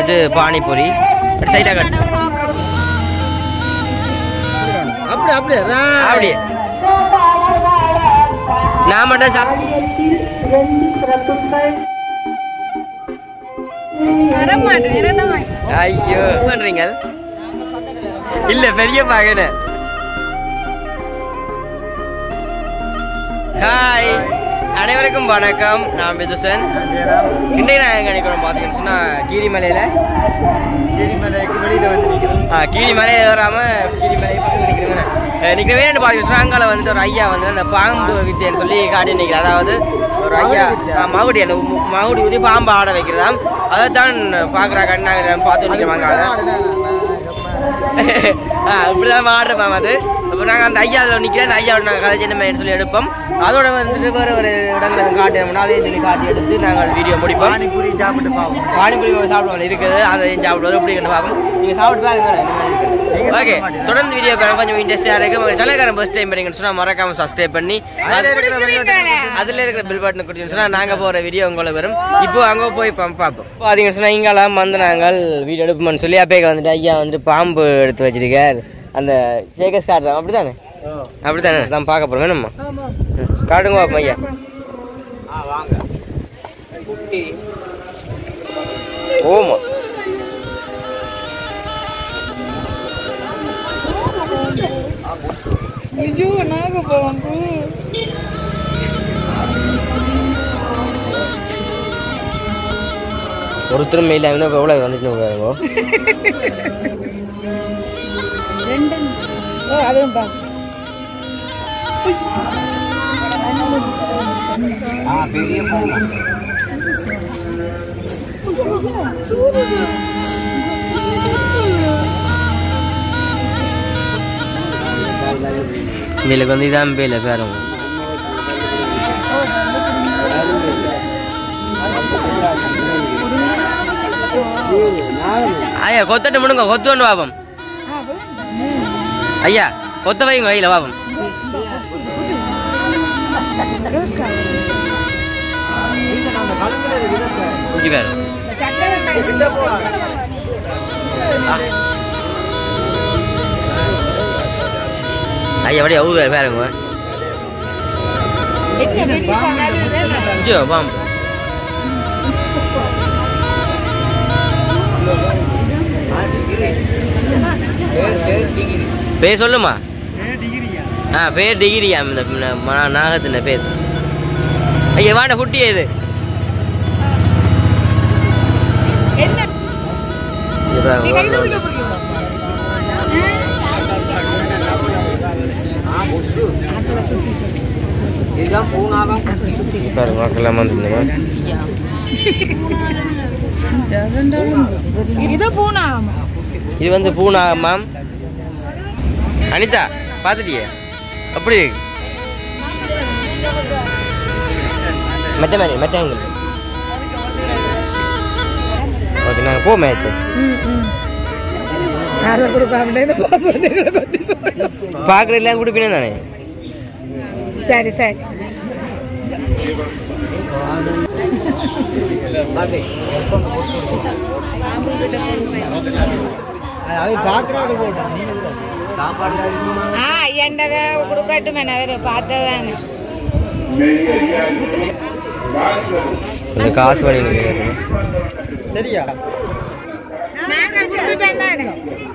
வந்துட்டு பானிபூரி சைடாக கட்டு அப்படி அப்படியே ரா- அப்படியே நான் மட்டும் சாப் ஐயோ என்ன பண்றீங்க இல்ல பெரிய பகன ஹாய் அனைவருக்கும் வணக்கம் நான் விதுசன் இன்றைக்கு நான் எங்க நினைக்கிறோம் பார்த்தீங்கன்னு சொன்னா கீரிமலையில கீரிமலைக்கு வெளியில வந்து நிக்கிறோம் ஆ, கீரிமலை ஏறாம கீரிமலை பக்கத்துல நிக்கிறேன் நிற்கிறவே ரெண்டு பார்த்தீங்கன்னா அங்கால வந்துட்டு ஒரு ஐயா வந்து அந்த பாம்பு வித்தியன்னு சொல்லி காட்டி நிற்கிறேன் அதாவது ஒரு ஐயா மகுடி வித்தை. ஆ, மகுடி அந்த மு- மகுடி ஊதி பாம்பு ஆட வைக்கிறதாம் அதைத்தான் பார்க்குறாங்க நாங்கள் பார்த்து நிற்கிறோம் அதை ஆ, இப்படிதான் ஆடுறோம் அது அப்போ நாங்கள் அந்த ஐயா அதில் நிற்கிறேன் அந்த ஐயாவோட நாங்கள் கதை சின்ன சொல்லி எடுப்போம் அதோட வந்துட்டு வேறு ஒரு இடங்களை காட்டினோம்னா அதையும் சொல்லி காட்டி எடுத்து நாங்கள் வீடியோ முடிப்போம் பானிபூரி சாப்பிட்டு பாப்போம் பானிபூரி சாப்பிடுவோம் இருக்குது அதையும் சாப்பிடுவோம் எப்படி இருக்குன்னு பார்ப்போம் நீங்கள் சாப்பிட்டு பாருங்க இந்த மாதிரி நீங்க இருக்குது ஓகே சாப்பிட மாட்டீங்களா? தொடர்ந்து வீடியோ பாருங்க கொஞ்சம் இன்ட்ரெஸ்டாக இருக்கு உங்க சலகாரம் ஃபர்ஸ்ட் டைம் பண்ணீங்கன்னு சொன்னால் மறக்காம சப்ஸ்கிரைப் பண்ணி அதுல இருக்கிற வெளியோட்ட- அதில் இருக்கிற பில் பட்டன் கொடுத்தீங்கன்னு சொன்னால் நாங்கள் போகிற வீடியோ உங்களுக்கு வரும் இப்போ அங்கே போய் பா- பார்ப்போம் இப்போ பார்த்தீங்கன்னு சொன்னால் இங்கெல்லாம் வந்து நாங்கள் வீடியோ எடுப்போம்னு சொல்லி அப்பேக்க வந்துட்டு ஐயா வந்து பாம்பு எடுத்து வச்சிருக்கார் அந்த சேகஸ் காட்டுறோம் அப்படி தானே அப்படி தானே தான் பார்க்க போகிறோம் வேணுமா ம், காட்டுங்க பார்ப்போம் ஐயா ஓமா ஒருத்தரும் மெயில் ஆகினா இப்போ எவ்வளோ வந்துட்டு பாருங்க இதில் வந்து இதான் பேல பாருங்க ஐயா கொத்தட்டு முடுங்க கொத்து ஒன்று பாப்போம் ஐயா கொத்த வைங்க கையில் பாப்போம் குஞ்சு பேர் ஐயா அப்படியே அவுது பாருங்க குஞ்சு பாம் பேர் சொல்லுமா ஆ பேர் டிகிரியா இந்த ந- ம- நாகத்தின் பேர் ஐயா வாண்ட குட்டி இது இது பாருங்க, பாருங்க மக்கள்லாம் வந்துருந்தோமா இது பூனா இது வந்து பூனா மேம் அனிதா பார்த்துட்டியே அப்படி இருக்கு. மெத்த மாதிரி மெத்த எங்க ஓகே நாங்கள் போ மேட்ச் பார்க்குற எல்லாம் கொடுப்பீனே நானே சரி சரி அவன் பாக்குறாங்க போட்டான் நீ கூட. சாப்பாடு ஆ என்னவே கொடுக்கட்டும் என்ன பார்த்ததானே கொஞ்சம் காசு பண்ணி நிற்கிறேன் சரியா நாங்கள் கொடுத்துட்டேன் தானே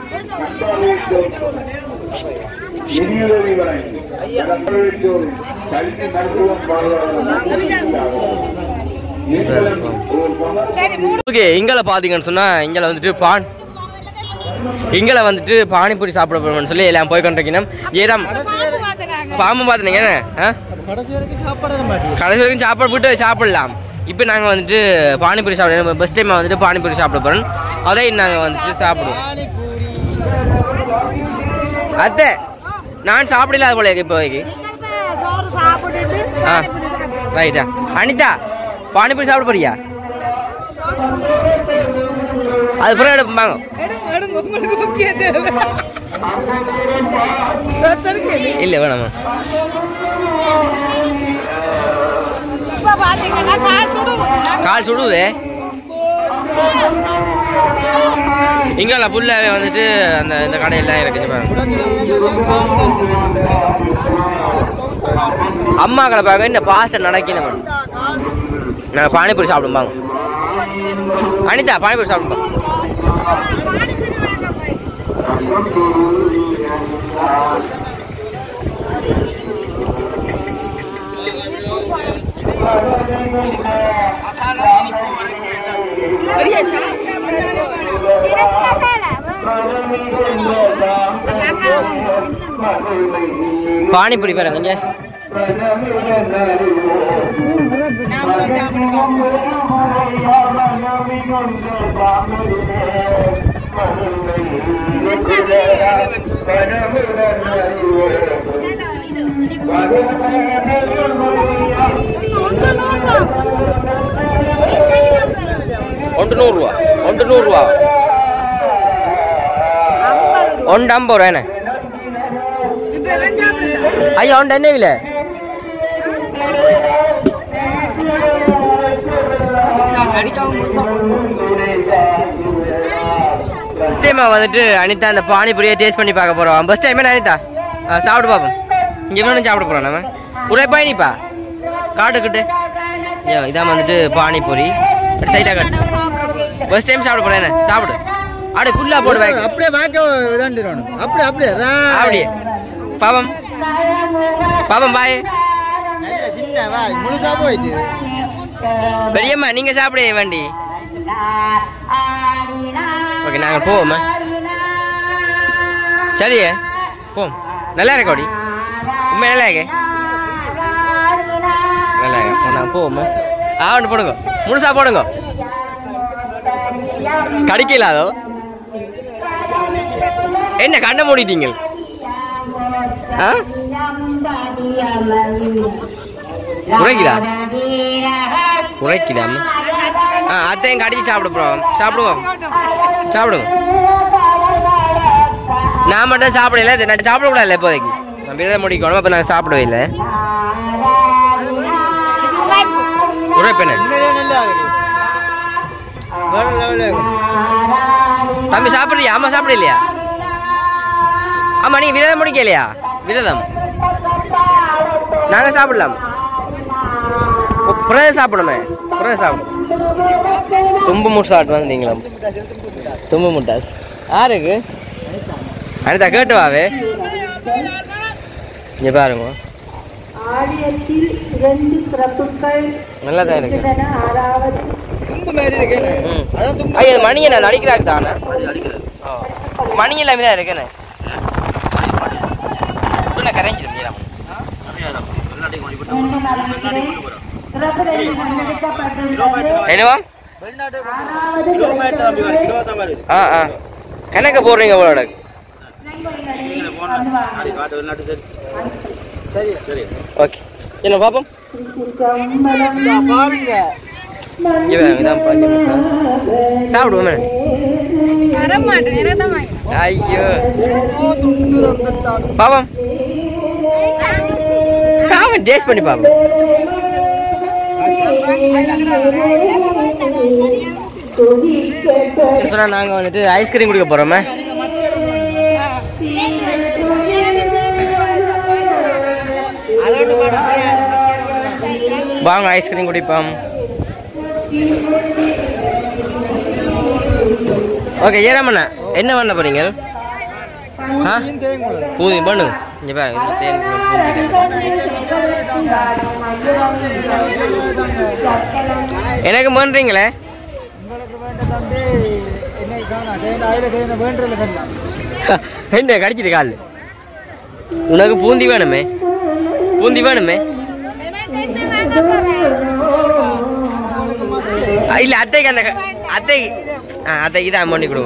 சரி மூணு ஓகே இங்கே பார்த்தீங்கன்னு சொன்னால் இங்கே வந்துட்டு பான் இங்கே வந்துட்டு பானிபூரி சாப்பிட போகிறோம்னு சொல்லி எல்லாம் போய் கொண்டிருக்கணும் ஏதாம் பார்த்துனாங்க பாம்பு பார்த்துனீங்க ஆ கடைசி வரைக்கும் சாப்பாடு தர மாட்டேன் கடைசி வரைக்கும் சாப்பாடு போட்டு சாப்பிடலாம் இப்போ நாங்கள் வந்துட்டு பானிபூரி சாப்பிடுவோம் பெஸ்ட் டைம் வந்துட்டு பானிபூரி சாப்பிட போகிறோம் அதை நாங்கள் வந்துட்டு சாப்பிடுவோம் அத்தை நான் சாப்பிடல அது போல இருக்கு இப்போதைக்கு சோறு சாப்பிட்டுட்டு ஆ ரைட்டா அனிதா பானிபூரி சாப்பிட போறியா அது பிறகு எடுப்போம் வாங்க எடுங்க எடுங்க உங்களுக்கு முக்கிய தேவை சொச்சருக்கு இல்லை வேணாமா இப்ப பாத்தீங்கன்னா கால் சுடு கால் சுடுதே இங்கே ஃபுல்லாகவே வந்துட்டு அந்த இந்த கடையெல்லாம் இருக்குங்க பாருங்க அம்மாக்களை பாருங்க இந்த பாஸ்டர் நடக்கணும் நாங்கள் பானிபூரி சாப்பிடும் பாங்க அனிதா பானிபூரி சாப்பிடும் பாங்க பானிபூரி பாருங்க இங்க ஒன்று நூறுரூவா ஒன்று நூறுரூவா ஒன்று ஐம்பது ரூபா என்ன ஐயா ஒன்று என்ன விலை ஃபஸ்ட் டைம் வந்துட்டு அனிதா அந்த பானிபூரியை டேஸ்ட் பண்ணி பார்க்க போகிறோம் ஃபஸ்ட் டைம் என்ன அனிதா ஆ, சாப்பிட்டு பார்ப்போம் இங்கே வேணும் சாப்பிட போகிறோம் நம்ம ஒரே பயணிப்பா காட்டுக்கிட்டு ஏன் இதான் வந்துட்டு பானிபூரி சைடாக காட்டு ஃபர்ஸ்ட் டைம் சாப்பிட போகிறேன் என்ன சாப்பிடு அப்படியே ஃபுல்லாக போடு பேக் அப்படியே வாக்க இதாண்டிடணும் அப்படியே அப்படியே அப்படியே பாவம் பாவம் பாய் நல்ல சின்ன வாய் முழுசா போயிட்டு பெரியம்மா நீங்க சாப்பிட வேண்டி ஓகே நாங்க போவோம்மா சரியே போம் நல்லா இருக்கா அப்படி உண்மை நல்லா இருக்கே நல்லா இருக்கு நாங்கள் போவோம்மா ஆ ஒன்று போடுங்க முழுசா போடுங்க கடிக்கல அதோ என்ன கண்ணை மூடிட்டீங்க ஆ குறைக்குதா குறைக்குதா ஆ அத்தையும் கடிச்சு சாப்பிடு ப்ரோ சாப்பிடுவோம் சாப்பிடுங்க நான் மட்டும் சாப்பிடல இது நான் சாப்பிடக்கூடாது இப்போதைக்கு நான் விரதம் முடிக்கணும் அப்போ நாங்கள் சாப்பிடவே இல்லை உரைப்பெண்ண உண்மையிலே நல்லா இருக்கு வேற லெவலில் இருக்கு தம்பி சாப்பிட்றியா அம்மா சாப்பிடலையா ஆமா நீங்க விரதம் முடிக்கலையா விரதம் நாங்க சாப்பிடலாம் பு- புரத சாப்பிடணுமே புரத சாப்பிடும் தும்பு முட்டை சாப்பிட்டு வந்தீங்களா தும்பு முட்டாஸ் யாருக்கு அனிதா கேட்டு வாவே இங்க பாருங்க ஆலயத்தில் இரண்டு பிரபுக்கள் நல்லா தான் இருக்கு இருந்தன. ஆறாவது தும்பு மாதிரி இருக்கேன் ம். அதான் தும்பு ஐயா இது மணி என்ன அடிக்கிறாக்கு தானே மணி எல்லாமே தான் இருக்குன்னு என்ன கரைஞ்சிடும் நீரம் பிரபுக்கள் முன்னெடுக்கப்பட்டுள்ளது. என்னவா ஆ ஆ கணக்கு போடுறீங்க உங்களோட சரி ஓகே என்ன பாப்போம் இந்தா பாருங்க இவன் இதான் பாஞ்சு சாப்பிடுவோமே ஐயோ பாப்போம் அவன் டேஸ்ட் பண்ணி பாப்போம் சொன்னா நாங்க வந்துட்டு ஐஸ்கிரீம் குடிக்க போறோமே வாங்க ஐஸ்கிரீம் குடிப்போம் ஓகே ஏறாமண்ணா என்ன பண்ண போறீங்க ஆ பூதி பண்ணு இங்க பாருங்க இதுல தேன் பூந்தி. எனக்கு பண்றீங்களே உங்களுக்கு வேண்ட தம்பி என்னை காணா தேவையான ஆயில தேவையான வேண்டல கண்ணா என்ன கடிச்சிட்டு கால் உனக்கு பூந்தி வேணுமே பூந்தி வேணுமே ஆ, இல்ல அத்தைக்கு அந்த க- அத்தை ஆ அத்தைக்கு தான் பண்ணி கொடுங்க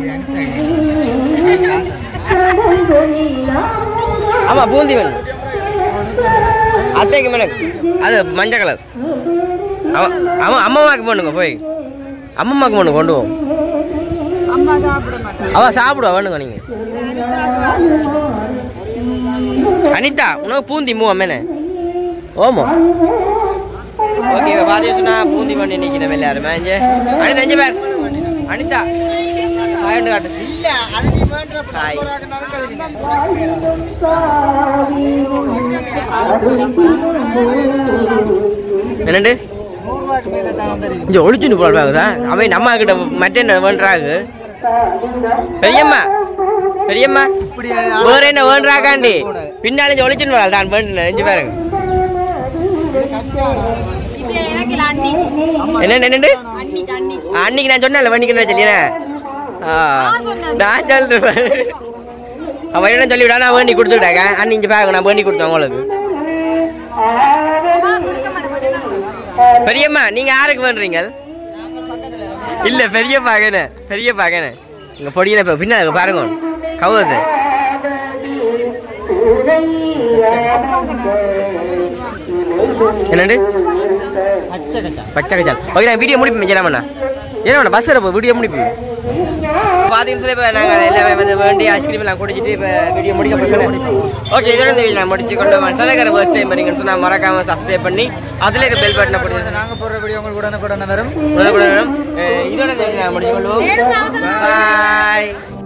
ஆமா பூந்தி வேணும் அத்தைக்கு மேல அது மஞ்சள் கலர் அவன் அவன் அம்மாவுக்கு பண்ணுங்க போய் அம்மம்மாக்கு பண்ணு கொண்டு போவோம் அவ சாப்பிடுவா வேணுங்க நீங்க அனிதா உனக்கு பூந்தி மூ அம்மேனே ஓமோ ஓகே இப்போ பார்த்தீங்கன்னா பூந்தி பண்ணி நிற்கிறோம் எல்லாருமே இங்கே அனிதா அஞ்சு பேர் அனிதா ஆயிரம் காட்டு இல்ல அது நீ வேண்ட ஹாய். என்னண்டு நூறு ரூபாய்க்கு மேல தான் தெரியும் இங்கே ஒழிச்சுட்டு போடுறாங்க அவன் நம்ம கிட்ட மட்ட என்ன வேண்டாங்க பெரியம்மா பெரியம்மா இப்படி வேற என்ன வேண்டாக்காண்டி பின்னாலே ஒழிச்சுட்டு தான் வேண்டு அஞ்சு பாருங்க என்ன என்னண்டு அன்னைக்கு நான் சொன்னேன்ல வண்டிக்கு சொல்லியேன் நான் சொல்றேன் அவன் என்ன சொல்லி விடா நான் வேண்டி கொடுத்துட்டாங்க அன்னைக்கு இங்க பாருங்க நான் வேண்டி கொடுத்தேன் உங்களுக்கு பெரியம்மா நீங்க யாருக்கு வேண்டுறீங்க இல்ல பெரிய பாகன பெரிய பாகன இங்க பொடியில இப்ப பின்ன பாருங்க கவுது என்னண்டு பச்சை கச்சா பச்சை கச்சால் ஓகே நான் வீடியோ முடிப்பேன் ஜெயராமண்ணா ஜெயராமண்ணா பஸ் வரப்போ வீடியோ முடிப்பேன் பார்த்தீங்கன்னு சொல்லி இப்போ நாங்கள் எல்லாமே வந்து வேண்டி ஐஸ்கிரீம் நான் குடிச்சிட்டு இப்போ வீடியோ முடிக்க போகிறோம் ஓகே இதோட இந்த வீடியோ நான் முடிச்சு கொண்டு சலகர ஃபர்ஸ்ட் டைம் வரீங்கன்னு சொன்னால் மறக்காம சப்ஸ்கிரைப் பண்ணி அதில் இருக்க பெல் பட்டனை பிடிச்சி நாங்க போடுற வீடியோ உங்களுக்கு உடனே உடனே வரும் இதோட இந்த வீடியோ நான் முடிச்சு கொள்வோம் பாய்